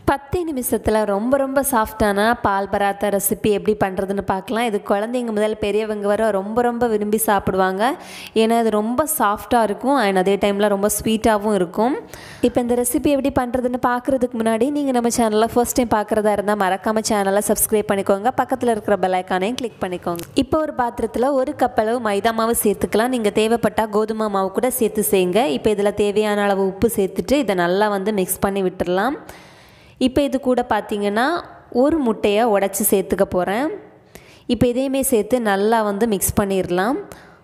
பத்து நிமிஷத்தில் ரொம்ப ரொம்ப சாஃப்டான பால் பராத்தா ரெசிபி எப்படி பண்ணுறதுன்னு பார்க்கலாம் இது குழந்தைங்க முதல் பெரியவங்க வர ரொம்ப ரொம்ப விரும்பி சாப்பிடுவாங்க ஏன்னா இது ரொம்ப சாஃப்டாக இருக்கும் அண்ட் அதே டைமில் ரொம்ப ஸ்வீட்டாகவும் இருக்கும் இப்போ இந்த ரெசிபி எப்படி பண்ணுறதுன்னு பார்க்குறதுக்கு முன்னாடி நீங்கள் நம்ம சேனலில் ஃபர்ஸ்ட் டைம் பார்க்குறதா இருந்தால் மறக்காமல் சேனலை சப்ஸ்கிரைப் பண்ணிக்கோங்க பக்கத்தில் இருக்கிற பெல் ஐக்கானையும் கிளிக் பண்ணிக்கோங்க இப்போ ஒரு பாத்திரத்தில் ஒரு கப் அளவு மைதா மாவு சேர்த்துக்கலாம் நீங்கள் தேவைப்பட்டால் கோதுமை மாவு கூட சேர்த்து செய்யுங்க இப்போ இதில் தேவையான அளவு உப்பு சேர்த்துட்டு இதை நல்லா வந்து மிக்ஸ் பண்ணி விட்டுடலாம் இப்போ இது கூட பார்த்திங்கன்னா ஒரு முட்டையை உடச்சி சேர்த்துக்க போகிறேன் இப்போ இதையுமே சேர்த்து நல்லா வந்து மிக்ஸ் பண்ணிடலாம்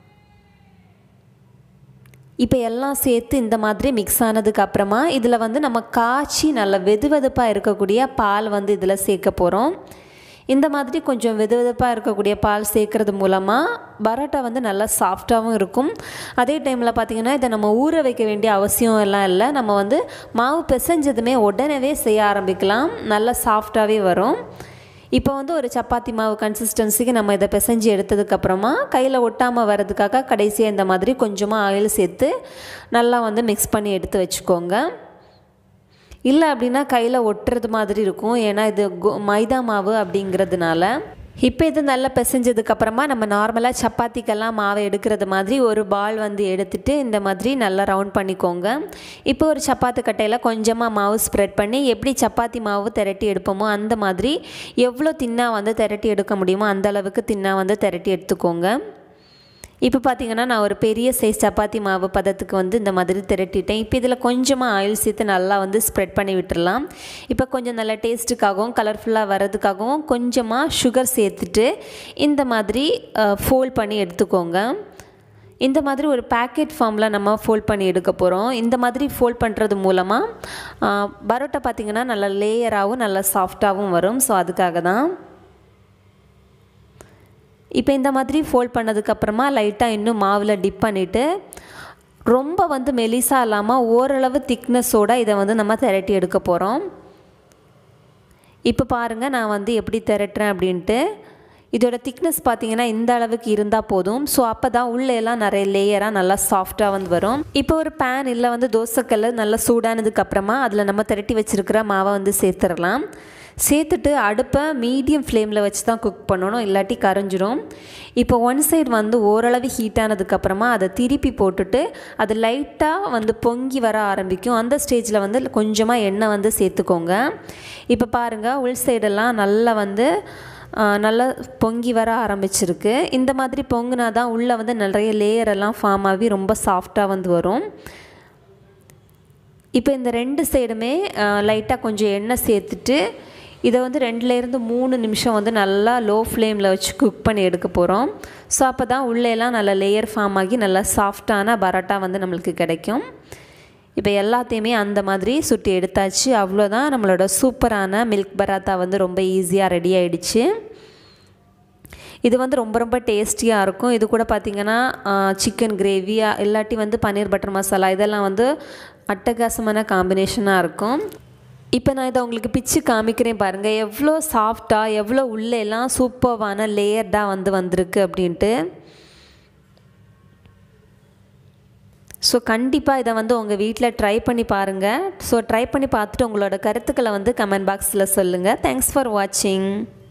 இப்போ எல்லாம் சேர்த்து இந்த மாதிரி மிக்ஸ் ஆனதுக்கு அப்புறமா இதில் வந்து நம்ம காய்ச்சி நல்ல வெது வெதுப்பாக இருக்கக்கூடிய பால் வந்து இதில் சேர்க்க போகிறோம் இந்த மாதிரி கொஞ்சம் வெது வெதுப்பாக இருக்கக்கூடிய பால் சேர்க்கறது மூலமாக பரோட்டா வந்து நல்லா சாஃப்டாகவும் இருக்கும் அதே டைமில் பார்த்திங்கன்னா இதை நம்ம ஊற வைக்க வேண்டிய அவசியம் எல்லாம் இல்லை நம்ம வந்து மாவு பிசைஞ்சதுமே உடனே செய்ய ஆரம்பிக்கலாம் நல்லா சாஃப்டாகவே வரும் இப்போ வந்து ஒரு சப்பாத்தி மாவு கன்சிஸ்டன்சிக்கு நம்ம இதை பிசைஞ்சு எடுத்ததுக்கப்புறமா கையில் ஒட்டாமல் வர்றதுக்காக கடைசியாக இந்த மாதிரி கொஞ்சமாக ஆயில் சேர்த்து நல்லா வந்து மிக்ஸ் பண்ணி எடுத்து வச்சுக்கோங்க இல்லை அப்படின்னா கையில் ஒட்டுறது மாதிரி இருக்கும் ஏன்னா இது மைதா மாவு அப்படிங்கிறதுனால இப்போ இது நல்லா பிசைஞ்சதுக்கப்புறமா நம்ம நார்மலாக சப்பாத்திக்கெல்லாம் மாவை எடுக்கிறது மாதிரி ஒரு பால் வந்து எடுத்துகிட்டு இந்த மாதிரி நல்லா ரவுண்ட் பண்ணிக்கோங்க இப்போ ஒரு சப்பாத்தி கட்டையில் கொஞ்சமாக மாவு ஸ்ப்ரெட் பண்ணி எப்படி சப்பாத்தி மாவு திரட்டி எடுப்போமோ அந்த மாதிரி எவ்வளோ தின்னாக வந்து திரட்டி எடுக்க முடியுமோ அந்த அளவுக்கு தின்னாக வந்து திரட்டி எடுத்துக்கோங்க இப்போ பார்த்தீங்கன்னா நான் ஒரு பெரிய சைஸ் சப்பாத்தி மாவு பதத்துக்கு வந்து இந்த மாதிரி திரட்டிட்டேன் இப்போ இதில் கொஞ்சமாக ஆயில் சேர்த்து நல்லா வந்து ஸ்ப்ரெட் பண்ணி விட்டுடலாம் இப்போ கொஞ்சம் நல்ல டேஸ்ட்டுக்காகவும் கலர்ஃபுல்லாக வர்றதுக்காகவும் கொஞ்சமாக சுகர் சேர்த்துட்டு இந்த மாதிரி ஃபோல்ட் பண்ணி எடுத்துக்கோங்க இந்த மாதிரி ஒரு பேக்கெட் ஃபார்மில் நம்ம ஃபோல்ட் பண்ணி எடுக்க போகிறோம் இந்த மாதிரி ஃபோல்ட் பண்ணுறது மூலமாக பரோட்டா பார்த்திங்கன்னா நல்லா லேயராகவும் நல்லா சாஃப்டாகவும் வரும் ஸோ அதுக்காக தான் இப்போ இந்த மாதிரி ஃபோல்ட் பண்ணதுக்கப்புறமா லைட்டாக இன்னும் மாவில் டிப் பண்ணிவிட்டு ரொம்ப வந்து மெலிசாக இல்லாமல் ஓரளவு திக்னஸோடு இதை வந்து நம்ம திரட்டி எடுக்க போகிறோம் இப்போ பாருங்கள் நான் வந்து எப்படி திரட்டுறேன் அப்படின்ட்டு இதோட திக்னஸ் பார்த்திங்கன்னா இந்த அளவுக்கு இருந்தால் போதும் ஸோ அப்போ தான் உள்ளேலாம் நிறைய லேயராக நல்லா சாஃப்டாக வந்து வரும் இப்போ ஒரு பேன் இல்லை வந்து தோசைக்கல் நல்லா சூடானதுக்கப்புறமா அதில் நம்ம திரட்டி வச்சுருக்கிற மாவை வந்து சேர்த்துடலாம் சேர்த்துட்டு அடுப்பை மீடியம் ஃப்ளேமில் வச்சு தான் குக் பண்ணணும் இல்லாட்டி கரைஞ்சிரும் இப்போ ஒன் சைடு வந்து ஓரளவு ஹீட் ஆனதுக்கப்புறமா அதை திருப்பி போட்டுட்டு அது லைட்டாக வந்து பொங்கி வர ஆரம்பிக்கும் அந்த ஸ்டேஜில் வந்து கொஞ்சமாக எண்ணெய் வந்து சேர்த்துக்கோங்க இப்போ பாருங்கள் உள் சைடெல்லாம் நல்லா வந்து நல்லா பொங்கி வர ஆரம்பிச்சிருக்கு இந்த மாதிரி பொங்குனா தான் உள்ளே வந்து நிறைய லேயர் எல்லாம் ஃபார்ம் ஆகி ரொம்ப சாஃப்டாக வந்து வரும் இப்போ இந்த ரெண்டு சைடுமே லைட்டாக கொஞ்சம் எண்ணெய் சேர்த்துட்டு இதை வந்து ரெண்டுலேருந்து மூணு நிமிஷம் வந்து நல்லா லோ ஃப்ளேமில் வச்சு குக் பண்ணி எடுக்க போகிறோம் ஸோ அப்போ தான் உள்ளேலாம் நல்லா லேயர் ஃபார்ம் ஆகி நல்லா சாஃப்டான பரோட்டா வந்து நம்மளுக்கு கிடைக்கும் இப்போ எல்லாத்தையுமே அந்த மாதிரி சுட்டி எடுத்தாச்சு அவ்வளோதான் நம்மளோட சூப்பரான மில்க் பராத்தா வந்து ரொம்ப ஈஸியாக ரெடி ஆகிடுச்சு இது வந்து ரொம்ப ரொம்ப டேஸ்டியாக இருக்கும் இது கூட பார்த்திங்கன்னா சிக்கன் கிரேவி இல்லாட்டி வந்து பன்னீர் பட்டர் மசாலா இதெல்லாம் வந்து அட்டகாசமான காம்பினேஷனாக இருக்கும் இப்போ நான் இதை உங்களுக்கு பிச்சு காமிக்கிறேன் பாருங்கள் எவ்வளோ சாஃப்டாக எவ்வளோ உள்ளே எல்லாம் சூப்பர்வான லேயர்டாக வந்து வந்திருக்கு அப்படின்ட்டு ஸோ கண்டிப்பாக இதை வந்து உங்கள் வீட்டில் ட்ரை பண்ணி பாருங்கள் ஸோ ட்ரை பண்ணி பார்த்துட்டு உங்களோட கருத்துக்களை வந்து கமெண்ட் பாக்ஸில் சொல்லுங்கள் தேங்க்ஸ் ஃபார் வாட்சிங்